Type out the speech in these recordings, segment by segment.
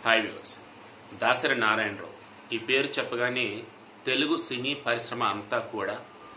hi viewers Dasari Narayana Rao ఈ పేరు చెప్పగానే తెలుగు సినీ పరిశ్రమ అంతా కూడా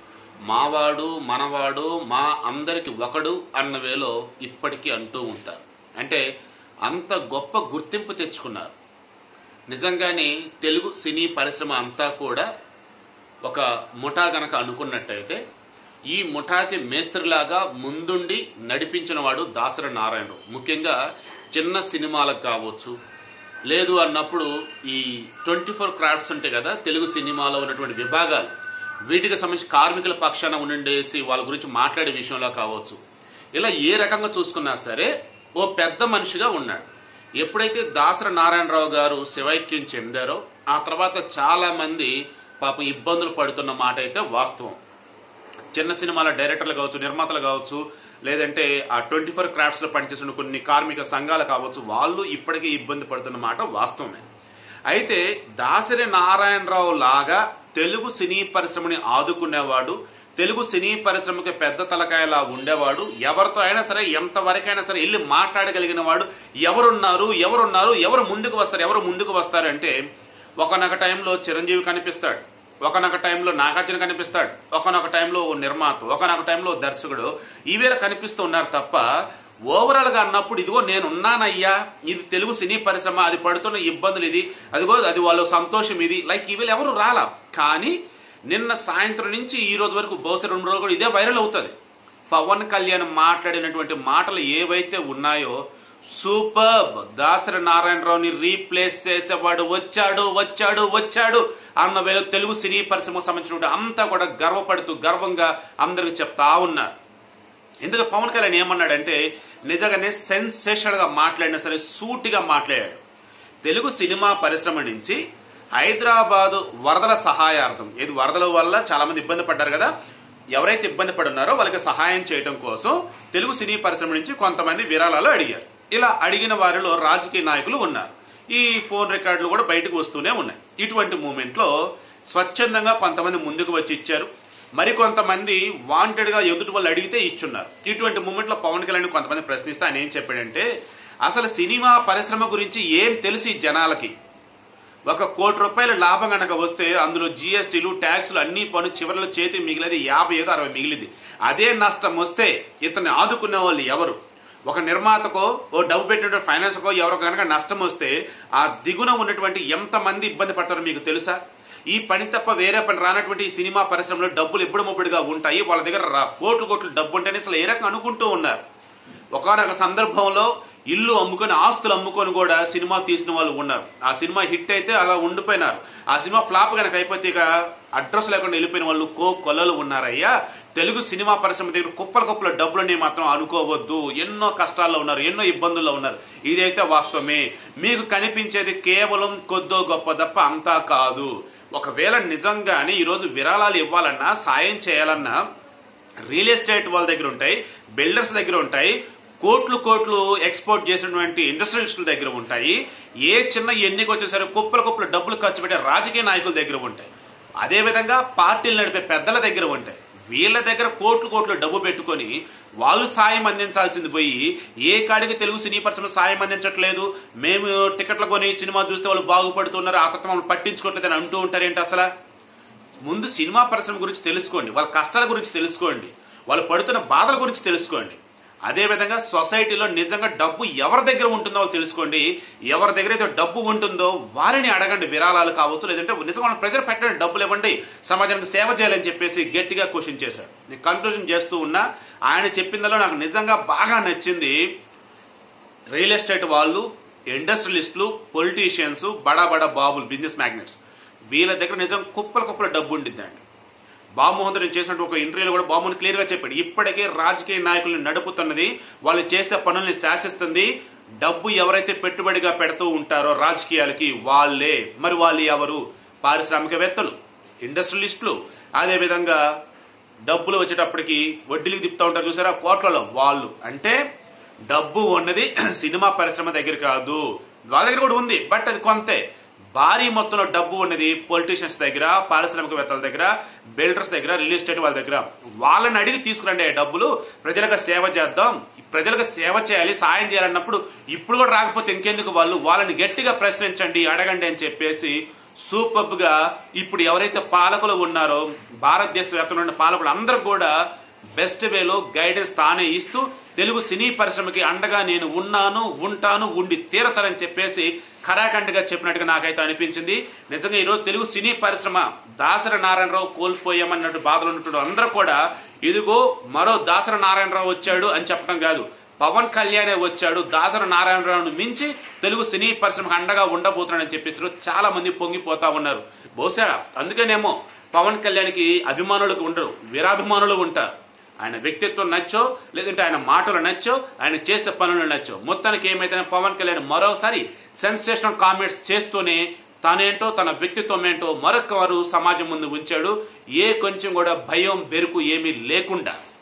మావాడు మనవాడు మా అందరికి ఒకడు అన్న వేలో ఇప్పటికీ అంటూ ఉంటారు అంటే అంత గొప్ప గుర్తింపు తెచ్చుకున్నారు నిజంగానే తెలుగు సినీ పరిశ్రమ అంతా కూడా ఒక ముఠా గనక అనుకున్నట్టయితే ఈ ముఠాకి మేస్త్రిలాగా ముందుండి నడిపించిన వాడు దాసరి నారాయణరావు ముఖ్యంగా చిన్న సినిమాలకు కావచ్చు లేదు అన్నప్పుడు ఈ ట్వంటీ ఫోర్ క్రాఫ్ట్స్ ఉంటాయి కదా తెలుగు సినిమాలో ఉన్నటువంటి విభాగాలు వీటికి సంబంధించి కార్మికుల పక్షాన ఉండేసి వాళ్ళ గురించి మాట్లాడే విషయంలో కావచ్చు ఇలా ఏ రకంగా చూసుకున్నా సరే ఓ పెద్ద మనిషిగా ఉన్నాడు ఎప్పుడైతే దాసరి నారాయణరావు గారు శివైక్యం చెందారో ఆ తర్వాత చాలా మంది పాపం ఇబ్బందులు పడుతున్న మాట అయితే వాస్తవం చిన్న సినిమాల డైరెక్టర్లు కావచ్చు నిర్మాతలు కావచ్చు లేదంటే ఆ ట్వంటీ ఫోర్ క్రాఫ్ట్స్ లో పనిచేస్తున్న కొన్ని కార్మిక సంఘాలు కావచ్చు వాళ్ళు ఇప్పటికీ ఇబ్బంది పడుతున్న మాట వాస్తవమే అయితే దాసరి నారాయణరావు లాగా తెలుగు సినీ పరిశ్రమని ఆదుకునేవాడు తెలుగు సినీ పరిశ్రమకి పెద్ద తలకాయలా ఉండేవాడు ఎవరితో అయినా సరే ఎంతవరకైనా సరే వెళ్ళి మాట్లాడగలిగిన వాడు ఎవరున్నారు ఎవరున్నారు ఎవరు ముందుకు వస్తారు ఎవరు ముందుకు వస్తారంటే ఒకనొక టైంలో చిరంజీవి కనిపిస్తాడు ఒకనొక టైంలో నాగార్జున కనిపిస్తాడు ఒకనొక టైంలో ఓ నిర్మాత ఒకనొక టైంలో ఓ దర్శకుడు ఈవేళ కనిపిస్తూ ఉన్నారు తప్ప ఓవరాల్ గా అన్నప్పుడు ఇదిగో నేను ఉన్నానయ్యా ఇది తెలుగు సినీ పరిశ్రమ అది పడుతున్న ఇబ్బందులు ఇది అదిగో అది వాళ్ళ సంతోషం ఇది లైక్ ఈవేళ ఎవరు రాలా కానీ నిన్న సాయంత్రం నుంచి ఈ రోజు వరకు బహుశా రెండు రోజులు కూడా ఇదే వైరల్ అవుతుంది పవన్ కళ్యాణ్ మాట్లాడినటువంటి మాటలు ఏవైతే ఉన్నాయో సూపర్ దాసరి నారాయణరావుని రీప్లేస్ చేసేవాడు వచ్చాడు వచ్చాడు వచ్చాడు అన్న వేళ తెలుగు సినీ పరిశ్రమకు సంబంధించిన అంతా కూడా గర్వపడుతూ గర్వంగా అందరికి చెప్తా ఉన్నారు ఎందుకు పవన్ కళ్యాణ్ ఏమన్నాడంటే నిజంగానే సెన్సేషనల్ గా మాట్లాడినా సరే సూటిగా మాట్లాడాడు తెలుగు సినిమా పరిశ్రమ నుంచి హైదరాబాదు వరదల సహాయార్థం ఇది వరదల వల్ల చాలా మంది ఇబ్బంది పడ్డారు కదా ఎవరైతే ఇబ్బంది పడున్నారో వాళ్ళకి సహాయం చేయడం కోసం తెలుగు సినీ పరిశ్రమ నుంచి కొంతమంది విరాళాలు అడిగారు ఇలా అడిగిన వారిలో రాజకీయ నాయకులు ఉన్నారు ఈ ఫోన్ రికార్డులు కూడా బయటకు వస్తూనే ఉన్నాయి ఇటువంటి మూమెంట్ లో స్వచ్ఛందంగా కొంతమంది ముందుకు వచ్చి ఇచ్చారు మరి కొంతమంది వాంటెడ్ గా ఎదుటి వాళ్ళు అడిగితే ఇచ్చున్నారు ఇటువంటి మూమెంట్ లో పవన్ కళ్యాణ్ కొంతమంది ప్రశ్నిస్తే ఆయన ఏం చెప్పాడంటే అసలు సినిమా పరిశ్రమ గురించి ఏం తెలిసి జనాలకి ఒక కోటి రూపాయల లాభం కనుక వస్తే అందులో జిఎస్టీలు ట్యాక్సులు అన్ని పన్ను చివరిలో చేతి మిగిలిది యాభై ఏదో అరవై మిగిలింది అదే నష్టం వస్తే ఇతన్ని ఆదుకునే వాళ్ళు ఎవరు ఒక నిర్మాతకో ఓ డబ్బు పెట్టిన ఫైనాన్స్కో ఎవరో కనుక నష్టం వస్తే ఆ దిగున ఉన్నటువంటి ఎంత మంది ఇబ్బంది పడతారో మీకు తెలుసా ఈ పని తప్ప వేరే పని రానటువంటి ఈ సినిమా పరిశ్రమలో డబ్బులు ఎప్పుడు ముబ్బడిగా ఉంటాయి వాళ్ళ దగ్గర రా- కోట్లు కోట్లు డబ్బు ఉంటేనే అసలు ఏ రకంగా అనుకుంటూ ఉన్నారు ఒకనొక సందర్భంలో ఇల్లు అమ్ముకొని ఆస్తులు అమ్ముకొని కూడా సినిమా తీసిన వాళ్ళు ఉన్నారు ఆ సినిమా హిట్ అయితే అలా ఉండిపోయినారు ఆ సినిమా ఫ్లాప్ కనుక అయిపోతే ఇక అడ్రస్ లేకుండా వెళ్ళిపోయిన వాళ్ళు కో కొల్లలు ఉన్నారయ్యా తెలుగు సినిమా పరిశ్రమ దగ్గర కుప్పల కుప్పల డబ్బులని మాత్రం అనుకోవద్దు ఎన్నో కష్టాల్లో ఉన్నారు ఎన్నో ఇబ్బందుల్లో ఉన్నారు ఇదైతే వాస్తవమే మీకు కనిపించేది కేవలం కొద్దో గొప్ప తప్ప అంతా కాదు ఒకవేళ నిజంగానే ఈరోజు విరాళాలు ఇవ్వాలన్నా సాయం చేయాలన్నా రియల్ ఎస్టేట్ వాళ్ళ దగ్గర ఉంటాయి బిల్డర్స్ దగ్గర ఉంటాయి కోట్లు కోట్లు ఎక్స్పోర్ట్ చేసినటువంటి ఇండస్ట్రియలిస్టుల దగ్గర ఉంటాయి ఏ చిన్న ఎన్నిక వచ్చినా సరే కుప్పల కుప్పల డబ్బులు ఖర్చు పెట్టే రాజకీయ నాయకుల దగ్గర ఉంటాయి అదే విధంగా పార్టీలు నడిపే పెద్దల దగ్గర ఉంటాయి వీళ్ళ దగ్గర కోట్లు కోట్లు డబ్బు పెట్టుకొని వాళ్ళు సాయం అందించాల్సింది పోయి ఏ కాడికి తెలుగు సినీ పరిశ్రమ సాయం అందించట్లేదు మేము టికెట్లు కొని సినిమా చూస్తే వాళ్ళు బాగుపడుతున్నారు ఆ తత్వం పట్టించుకోవట్లేదు అని అంటూ ఉంటారేంటి అసలు ముందు సినిమా పరిశ్రమ గురించి తెలుసుకోండి వాళ్ళ కష్టాల గురించి తెలుసుకోండి వాళ్ళు పడుతున్న బాధల గురించి తెలుసుకోండి అదేవిధంగా సొసైటీలో నిజంగా డబ్బు ఎవరి దగ్గర ఉంటుందో వాళ్ళు తెలుసుకోండి ఎవరి దగ్గర అయితే డబ్బు ఉంటుందో వారిని అడగండి విరాళాలు కావచ్చు లేదంటే నిజంగా వాళ్ళ ప్రజలు పెట్టండి డబ్బులు ఇవ్వండి సమాజానికి సేవ చేయాలని చెప్పేసి గట్టిగా క్వశ్చన్ చేశాడు నేను కన్క్లూజన్ చేస్తూ ఉన్నా ఆయన చెప్పిందలో నాకు నిజంగా బాగా నచ్చింది రియల్ ఎస్టేట్ వాళ్ళు ఇండస్ట్రియలిస్టులు పొలిటీషియన్స్ బడా బడా బాబులు బిజినెస్ మ్యాగ్నెట్స్ వీళ్ళ దగ్గర నిజం కుప్పల కుప్పల డబ్బు ఉండిద్దండి బాబుమోహన్ నేను చేసినట్టు ఒక ఇంటర్వ్యూలో కూడా బాబుని క్లియర్ గా చెప్పాడు ఇప్పటికే రాజకీయ నాయకుల్ని నడుపుతున్నది వాళ్ళు చేసే పనుల్ని శాసిస్తుంది డబ్బు ఎవరైతే పెట్టుబడిగా పెడుతూ ఉంటారో రాజకీయాలకి వాళ్ళే మరి వాళ్ళు ఎవరు పారిశ్రామికవేత్తలు ఇండస్ట్రియలిస్టులు అదే విధంగా డబ్బులు వచ్చేటప్పటికి వడ్డీలకు తిప్పుతూ ఉంటారు చూసారా కోట్లలో వాళ్ళు అంటే డబ్బు ఉన్నది సినిమా పరిశ్రమ దగ్గర కాదు వాళ్ళ దగ్గర కూడా ఉంది బట్ అది కొంతే భారీ మొత్తంలో డబ్బు ఉన్నది పొలిటీషియన్స్ దగ్గర పారిశ్రామికవేత్తల దగ్గర బిల్డర్స్ దగ్గర రియల్ ఎస్టేట్ వాళ్ళ దగ్గర వాళ్ళని అడిగి తీసుకురండి ఆ డబ్బులు ప్రజలకు సేవ చేద్దాం ప్రజలకు సేవ చేయాలి సాయం చేయాలన్నప్పుడు ఇప్పుడు కూడా రాకపోతే ఇంకెందుకు వాళ్ళు వాళ్ళని గట్టిగా ప్రశ్నించండి అడగండి అని చెప్పేసి సూపర్ గా ఇప్పుడు ఎవరైతే పాలకులు ఉన్నారో భారతదేశ వ్యాప్తంగా ఉన్న పాలకులు అందరూ కూడా బెస్ట్ వేలో గైడెన్స్ తానే ఇస్తూ తెలుగు సినీ పరిశ్రమకి అండగా నేను ఉన్నాను ఉంటాను ఉండి తీరతానని చెప్పేసి ఖరాఖండిగా చెప్పినట్టుగా నాకైతే అనిపించింది నిజంగా ఈరోజు తెలుగు సినీ పరిశ్రమ దాసరి నారాయణరావు కోల్పోయామన్నట్టు బాధలు ఉన్నట్టు అందరూ కూడా ఇదిగో మరో దాసరి నారాయణరావు వచ్చాడు అని చెప్పడం కాదు పవన్ కళ్యాణే వచ్చాడు దాసరి నారాయణరావును మించి తెలుగు సినీ పరిశ్రమకు అండగా ఉండబోతున్నాడని చెప్పేసి చాలా మంది పొంగిపోతా ఉన్నారు బహుశా అందుకనేమో పవన్ కళ్యాణ్కి అభిమానులకు ఉండరు వీరాభిమానులు ఉంటారు ఆయన వ్యక్తిత్వం నచ్చో లేదంటే ఆయన మాటలు నచ్చో ఆయన చేసే పనులు నచ్చో మొత్తానికి ఏమైతే పవన్ కళ్యాణ్ మరోసారి సెన్సేషనల్ కామెంట్స్ చేస్తూనే తానేంటో తన వ్యక్తిత్వం ఏంటో మరొకరు సమాజం ముందు ఉంచాడు ఏ కొంచెం కూడా భయం బెరుకు ఏమీ లేకుండా